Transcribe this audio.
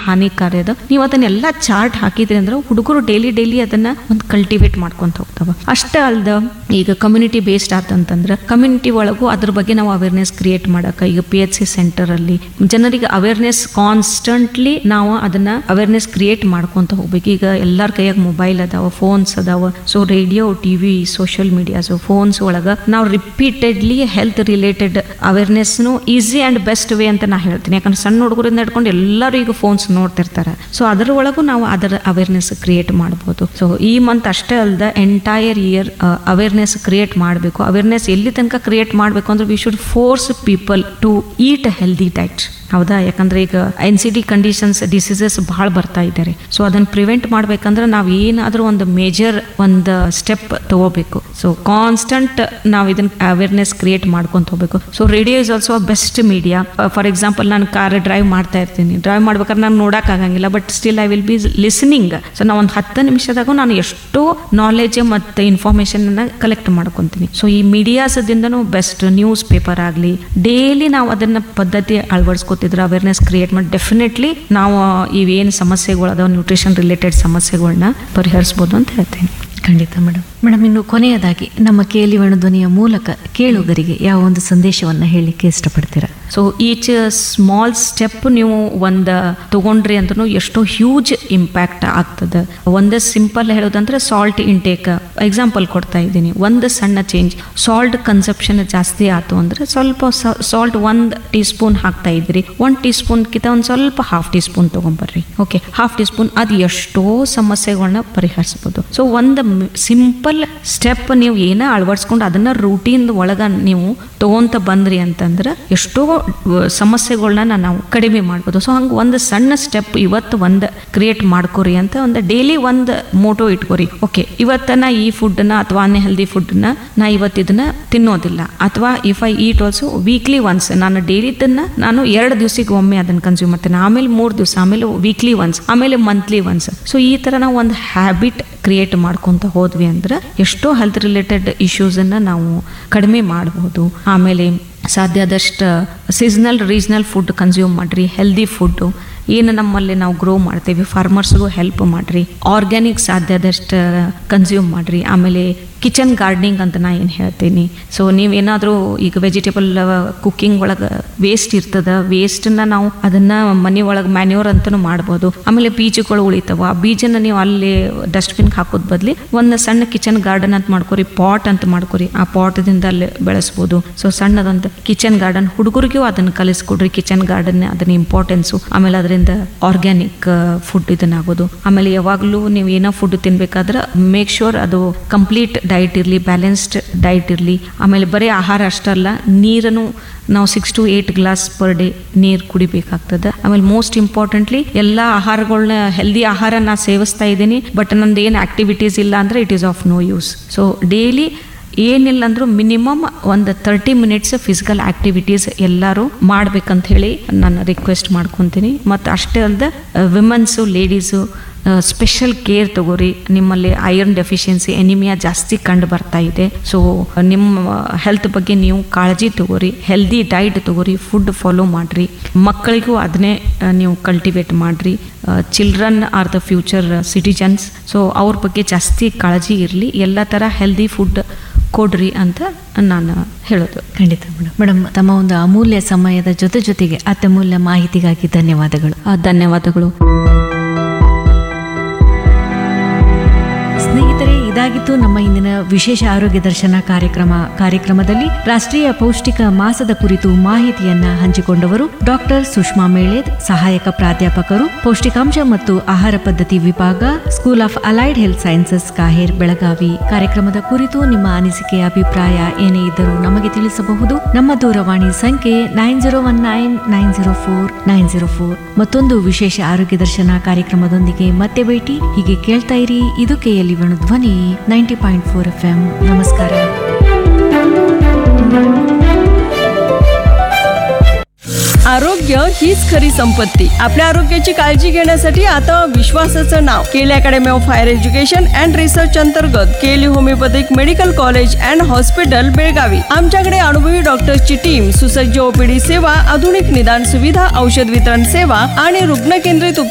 ಹಾನಿಕಾರಿ ಅದ ನೀವು ಅದನ್ನೆಲ್ಲ ಚಾರ್ಟ್ ಹಾಕಿದ್ರಿ ಅಂದ್ರೆ ಹುಡುಗರು ಡೈಲಿ ಡೈಲಿ ಅದನ್ನ ಒಂದು ಕಲ್ಟಿವೇಟ್ ಮಾಡ್ಕೊಂತ ಹೋಗ್ತಾವ ಅಷ್ಟೇ ಅಲ್ದ ಈಗ ಕಮ್ಯುನಿಟಿ ಬೇಸ್ಡ್ ಆತಂತಂದ್ರೆ ಕಮ್ಯುನಿಟಿ ಒಳಗೂ ಅದ್ರ ಬಗ್ಗೆ ನಾವು ಅವೇರ್ನೆಸ್ ಕ್ರಿಯೇಟ್ ಮಾಡಕ ಈಗ ಪಿ ಎಚ್ ಸಿ ಸೆಂಟರ್ ಅಲ್ಲಿ ಜನರಿಗೆ ಅವೇರ್ನೆಸ್ ಕಾನ್ಸ್ಟಂಟ್ಲಿ ನಾವು ಅದನ್ನ ಅವೇರ್ನೆಸ್ ಕ್ರಿಯೇಟ್ ಮಾಡ್ಕೊಂತ ಹೋಗ್ಬೇಕು ಈಗ ಎಲ್ಲರ ಕೈಯಾಗ ಮೊಬೈಲ್ ಅದಾವ ಫೋನ್ಸ್ ಅದಾವ so radio TV social medias phones ಒಳಗ ನಾವು ರಿಪೀಟೆಡ್ಲಿ ಹೆಲ್ತ್ ರಿಲೇಟೆಡ್ ಅವೇರ್ನೆಸ್ನು ಈಸಿ ಅಂಡ್ ಬೆಸ್ಟ್ ವೇ ಅಂತ ನಾ ಹೇಳ್ತೀನಿ ಯಾಕಂದ್ರೆ ಸಣ್ಣ ಹುಡುಗರಿಂದ ಹಿಡ್ಕೊಂಡು ಎಲ್ಲರೂ ಈಗ ಫೋನ್ಸ್ ನೋಡ್ತಿರ್ತಾರೆ ಸೊ ಅದರ ಒಳಗೂ ನಾವು ಅದರ ಅವೇರ್ನೆಸ್ ಕ್ರಿಯೇಟ್ ಮಾಡ್ಬೋದು ಸೊ ಈ ಮಂತ್ ಅಷ್ಟೇ ಅಲ್ದ ಎಂಟೈರ್ ಇಯರ್ ಅವೇರ್ನೆಸ್ ಕ್ರಿಯೇಟ್ ಮಾಡಬೇಕು ಅವೇರ್ನೆಸ್ ಎಲ್ಲಿ ತನಕ ಕ್ರಿಯೇಟ್ ಮಾಡಬೇಕು ಅಂದ್ರೆ we should force people to eat healthy diet ಹೌದಾ ಯಾಕಂದ್ರೆ ಈಗ N C D conditions diseases ಭಾಳ ಬರ್ತಾ ಇದ್ದಾರೆ ಸೊ ಅದನ್ನ ಪ್ರಿವೆಂಟ್ ಮಾಡ್ಬೇಕಂದ್ರೆ ನಾವು ಏನಾದರೂ ಒಂದು ಮೇಜರ್ ಒಂದು ಸ್ಟೆಪ್ ತಗೋಬೇಕು ಸೊ ಕಾನ್ಸ್ಟಂಟ್ ನಾವು ಇದನ್ನ ಅವೇರ್ನೆಸ್ ಕ್ರಿಯೇಟ್ ಮಾಡ್ಕೊಂತ ಹೋಗ್ಬೇಕು so radio is also best media for example ನಾನು ಕಾರ್ ಡ್ರೈವ್ ಮಾಡ್ತಾ ಇರ್ತೀನಿ ಡ್ರೈವ್ ಮಾಡ್ಬೇಕಾದ್ರೆ ನಾನು ನೋಡೋಕ್ಕಾಗಂಗಿಲ್ಲ but still I will be listening so ನಾವು ಒಂದು ಹತ್ತು ನಿಮಿಷದಾಗ ನಾನು ಎಷ್ಟೋ ನಾಲೆಜ್ ಮತ್ತು ಇನ್ಫಾರ್ಮೇಷನ್ ಕಲೆಕ್ಟ್ ಮಾಡ್ಕೊತೀನಿ ಸೊ ಈ ಮೀಡಿಯಾಸದಿಂದನೂ ಬೆಸ್ಟ್ ನ್ಯೂಸ್ ಪೇಪರ್ ಆಗಲಿ ಡೈಲಿ ನಾವು ಅದನ್ನ ಪದ್ಧತಿ ಅಳವಡಿಸ್ಕೊತಿದ್ರೆ ಅವೇರ್ನೆಸ್ ಕ್ರಿಯೇಟ್ ಮಾಡಿ ಡೆಫಿನೆಟ್ಲಿ ನಾವು ಇವೇನು ಸಮಸ್ಯೆಗಳು ಅದಾವ ನ್ಯೂಟ್ರಿಷನ್ ರಿಲೇಟೆಡ್ ಸಮಸ್ಯೆಗಳನ್ನ ಪರಿಹರಿಸ್ಬೋದು ಅಂತ ಹೇಳ್ತೀನಿ ಖಂಡಿತ ಮೇಡಮ್ ಮೇಡಮ್ ಇನ್ನು ಕೊನೆಯದಾಗಿ ನಮ್ಮ ಕೇಳಿ ಧ್ವನಿಯ ಮೂಲಕ ಕೇಳುಗರಿಗೆ ಯಾವ ಒಂದು ಸಂದೇಶವನ್ನ ಹೇಳಲಿಕ್ಕೆ ಇಷ್ಟಪಡ್ತೀರಾ ಸೊ ಈಚ್ ಸ್ಮಾಲ್ ಸ್ಟೆಪ್ ನೀವು ಒಂದು ತಗೊಂಡ್ರಿ ಅಂದ್ರೂ ಎಷ್ಟೋ ಹ್ಯೂಜ್ ಇಂಪ್ಯಾಕ್ಟ್ ಆಗ್ತದೆ ಒಂದು ಸಿಂಪಲ್ ಹೇಳೋದಂದ್ರೆ ಸಾಲ್ಟ್ ಇಂಟೇಕ್ ಎಕ್ಸಾಂಪಲ್ ಕೊಡ್ತಾ ಇದ್ದೀನಿ ಒಂದು ಸಣ್ಣ ಚೇಂಜ್ ಸಾಲ್ಟ್ ಕನ್ಸಪ್ಷನ್ ಜಾಸ್ತಿ ಆಯ್ತು ಅಂದ್ರೆ ಸ್ವಲ್ಪ ಸಾಲ್ಟ್ ಒಂದು ಟೀ ಸ್ಪೂನ್ ಹಾಕ್ತಾ ಇದ್ರಿ ಒಂದು ಟೀ ಸ್ಪೂನ್ಕಿಂತ ಒಂದು ಸ್ವಲ್ಪ ಹಾಫ್ ಟೀ ಸ್ಪೂನ್ ತೊಗೊಂಬರ್ರಿ ಓಕೆ ಹಾಫ್ ಟೀ ಸ್ಪೂನ್ ಅದು ಎಷ್ಟೋ ಸಮಸ್ಯೆಗಳನ್ನ ಪರಿಹರಿಸ್ಬೋದು ಸೊ ಒಂದು ಸಿಂಪಲ್ ಸ್ಟೆಪ್ ನೀವು ಏನ ಅಳವಡಿಸ್ಕೊಂಡು ಅದನ್ನ ರೂಟೀನ್ ಒಳಗ ನೀವು ತಗೊಂತ ಬಂದ್ರಿ ಅಂತಂದ್ರೆ ಎಷ್ಟೋ ವ- ಸಮಸ್ಯೆಗಳನ್ನ ನಾವು ಕಡಿಮೆ ಮಾಡ್ಬೋದು ಸೊ ಹಂಗೆ ಒಂದು ಸಣ್ಣ ಸ್ಟೆಪ್ ಇವತ್ತು ಒಂದು ಕ್ರಿಯೇಟ್ ಮಾಡ್ಕೋರಿ ಅಂತ ಒಂದು ಡೈಲಿ ಒಂದು ಮೋಟೋ ಇಟ್ಕೋರಿ ಓಕೆ ಇವತ್ತ ನಾ ಈ ಫುಡ್ನ ಅಥವಾ ಅನ್ಹೆಲ್ದಿ ಫುಡ್ನ ನಾ ಇವತ್ತು ಇದನ್ನ ತಿನ್ನೋದಿಲ್ಲ ಅಥವಾ if I eat also weekly once ನಾನು ಡೈಲಿ ಇದನ್ನ ನಾನು ಎರಡು ದಿವಸಕ್ಕೆ ಒಮ್ಮೆ ಅದನ್ನ ಕನ್ಸ್ಯೂಮ್ ಮಾಡ್ತೇನೆ ಆಮೇಲೆ ಮೂರು ದಿವಸ ಆಮೇಲೆ ವೀಕ್ಲಿ ಒನ್ಸ್ ಆಮೇಲೆ ಮಂತ್ಲಿ ಒನ್ಸ್ ಸೊ ಈ ಥರ ನಾವು ಒಂದು ಹ್ಯಾಬಿಟ್ ಕ್ರಿಯೇಟ್ ಮಾಡ್ಕೊತ ಹೋದ್ವಿ ಅಂದ್ರೆ ಎಷ್ಟೋ ಹೆಲ್ತ್ ರಿಲೇಟೆಡ್ ಇಶ್ಯೂಸನ್ನು ನಾವು ಕಡಿಮೆ ಮಾಡ್ಬೋದು ಆಮೇಲೆ ಸಾಧ್ಯ ಆದಷ್ಟು ಸೀಸನಲ್ ರೀಜ್ನಲ್ ಫುಡ್ ಕನ್ಸ್ಯೂಮ್ ಮಾಡಿರಿ ಹೆಲ್ದಿ ಫುಡ್ಡು ಏನು ನಮ್ಮಲ್ಲಿ ನಾವು ಗ್ರೋ ಮಾಡ್ತೀವಿ ಫಾರ್ಮರ್ಸ್ಗೂ ಹೆಲ್ಪ್ ಮಾಡಿರಿ ಆರ್ಗ್ಯಾನಿಕ್ ಸಾಧ್ಯ ಆದಷ್ಟು ಕನ್ಸ್ಯೂಮ್ ಮಾಡಿರಿ ಆಮೇಲೆ ಕಿಚನ್ ಗಾರ್ಡನಿಂಗ್ ಅಂತ ನಾ ಏನು ಹೇಳ್ತೀನಿ ಸೊ ನೀವೇನಾದರೂ ಈಗ ವೆಜಿಟೇಬಲ್ ಕುಕ್ಕಿಂಗ್ ಒಳಗೆ ವೇಸ್ಟ್ ಇರ್ತದ ವೇಸ್ಟನ್ನ ನಾವು ಅದನ್ನ ಮನೆ ಒಳಗೆ ಮ್ಯಾನ್ಯೂರ್ ಅಂತಲೂ ಮಾಡ್ಬೋದು ಆಮೇಲೆ ಬೀಜಗಳು ಉಳಿತಾವ ಆ ಬೀಜನ ನೀವು ಅಲ್ಲಿ ಡಸ್ಟ್ಬಿನ್ಗೆ ಹಾಕೋದ್ ಬದ್ಲಿ ಒಂದು ಸಣ್ಣ ಕಿಚನ್ ಗಾರ್ಡನ್ ಅಂತ ಮಾಡ್ಕೊರಿ ಪಾಟ್ ಅಂತ ಮಾಡ್ಕೊರಿ ಆ ಪಾಟ್ದಿಂದ ಅಲ್ಲಿ ಬೆಳೆಸ್ಬೋದು ಸೊ ಸಣ್ಣದೊಂದು ಕಿಚನ್ ಗಾರ್ಡನ್ ಹುಡುಗರಿಗೂ ಅದನ್ನ ಕಲಿಸ್ಕೊಡ್ರಿ ಕಿಚನ್ ಗಾರ್ಡನ್ ಅದನ್ನ ಇಂಪಾರ್ಟೆನ್ಸು ಆಮೇಲೆ ಅದರಿಂದ ಆರ್ಗ್ಯಾನಿಕ್ ಫುಡ್ ಇದನ್ನಾಗೋದು ಆಮೇಲೆ ಯಾವಾಗಲೂ ನೀವು ಏನೋ ಫುಡ್ ತಿನ್ಬೇಕಾದ್ರೆ ಮೇಕ್ ಶೋರ್ ಅದು ಕಂಪ್ಲೀಟ್ ಡೈಟ್ ಇರಲಿ ಬ್ಯಾಲೆನ್ಸ್ಡ್ ಡೈಟ್ ಇರಲಿ ಆಮೇಲೆ ಬರೀ ಆಹಾರ ಅಷ್ಟಲ್ಲ ನೀರನ್ನು ನಾವು six to eight glass per day ನೀರು ಕುಡಿಬೇಕಾಗ್ತದೆ ಆಮೇಲೆ ಮೋಸ್ಟ್ ಇಂಪಾರ್ಟೆಂಟ್ಲಿ ಎಲ್ಲ ಆಹಾರಗಳನ್ನ ಹೆಲ್ದಿ ಆಹಾರ ನಾ ಸೇವಿಸ್ತಾ ಇದ್ದೀನಿ ಬಟ್ ನಂದು ಏನು ಆಕ್ಟಿವಿಟೀಸ್ ಇಲ್ಲ ಅಂದರೆ it is of no use so daily ಏನಿಲ್ಲ ಅಂದ್ರೂ ಮಿನಿಮಮ್ ಒಂದು ತರ್ಟಿ ಮಿನಿಟ್ಸ್ ಫಿಸಿಕಲ್ ಆಕ್ಟಿವಿಟೀಸ್ ಎಲ್ಲರೂ ಮಾಡ್ಬೇಕಂತ ಹೇಳಿ ನಾನು ರಿಕ್ವೆಸ್ಟ್ ಮಾಡ್ಕೊತೀನಿ ಮತ್ತು ಅಷ್ಟೇ ಅಲ್ಲದೆ ವಿಮೆನ್ಸು ಲೇಡೀಸು ಸ್ಪೆಷಲ್ ಕೇರ್ ತಗೋರಿ ನಿಮ್ಮಲ್ಲಿ ಐರನ್ ಡೆಫಿಷಿಯನ್ಸಿ ಎನಿಮಿಯಾ ಜಾಸ್ತಿ ಕಂಡು ಬರ್ತಾ ಇದೆ ಸೊ ನಿಮ್ಮ ಹೆಲ್ತ್ ಬಗ್ಗೆ ನೀವು ಕಾಳಜಿ ತಗೋರಿ ಹೆಲ್ದಿ ಡೈಟ್ ತಗೋರಿ ಫುಡ್ ಫಾಲೋ ಮಾಡಿರಿ ಮಕ್ಕಳಿಗೂ ಅದನ್ನೇ ಆ, ನೀವು ಕಲ್ಟಿವೇಟ್ ಮಾಡಿರಿ children are the future citizens so ಅವ್ರ ಬಗ್ಗೆ ಜಾಸ್ತಿ ಕಾಳಜಿ ಇರಲಿ ಎಲ್ಲ ಥರ ಹೆಲ್ದಿ ಫುಡ್ ಕೊಡ್ರಿ ಅಂತ ನಾನು ಹೇಳೋದು ಖಂಡಿತ ಮೇಡಮ್ ಮೇಡಮ್ ತಮ್ಮ ಒಂದು ಅಮೂಲ್ಯ ಸಮಯದ ಜೊತೆ ಜೊತೆಗೆ ಅತ್ಯಮೂಲ್ಯ ಮಾಹಿತಿಗಾಗಿ ಧನ್ಯವಾದಗಳು ಆ, ಧನ್ಯವಾದಗಳು ಸ್ನೇಹಿತರೆ ಇದಾಗಿತ್ತು ನಮ್ಮ ಇಂದಿನ ವಿಶೇಷ ಆರೋಗ್ಯ ದರ್ಶನ ಕಾರ್ಯಕ್ರಮ ಕಾರ್ಯಕ್ರಮದಲ್ಲಿ ರಾಷ್ಟ್ರೀಯ ಪೌಷ್ಟಿಕ ಮಾಸದ ಕುರಿತು ಮಾಹಿತಿಯನ್ನ ಹಂಚಿಕೊಂಡವರು ಡಾಕ್ಟರ್ ಸುಷ್ಮಾ ಮೇಳೇದ್ ಸಹಾಯಕ ಪ್ರಾಧ್ಯಾಪಕರು ಪೌಷ್ಟಿಕಾಂಶ ಮತ್ತು ಆಹಾರ ಪದ್ಧತಿ ವಿಭಾಗ school of allied health sciences KAHER Belagavi ಕಾರ್ಯಕ್ರಮದ ಕುರಿತು ನಿಮ್ಮ ಅನಿಸಿಕೆ ಅಭಿಪ್ರಾಯ ಏನೇ ಇದ್ದರೂ ನಮಗೆ ತಿಳಿಸಬಹುದು ನಮ್ಮ ದೂರವಾಣಿ ಸಂಖ್ಯೆ nine zero one nine nine zero four nine zero four ಮತ್ತೊಂದು ವಿಶೇಷ ಆರೋಗ್ಯ ದರ್ಶನ ಕಾರ್ಯಕ್ರಮದೊಂದಿಗೆ ಮತ್ತೆ ಭೇಟಿ ಹೀಗೆ ಕೇಳ್ತಾ ಇರಿ ಇದು KLE Dhwani ninety point four F M ನಮಸ್ಕಾರ आरोग्य हीच खरी संपत्ती आपल्या आरोग्याची काळजी घेण्यासाठी आता विश्वासाचं नाव KLE academy of higher education and research अंतर्गत KLE homoeopathic medical college and hospital Belagavi आमच्याकडे अनुभवी डॉक्टर्सची टीम सुसज्ज ओपीडी सेवा आधुनिक निदान सुविधा औषध वितरण सेवा आणि रुग्ण केंद्रित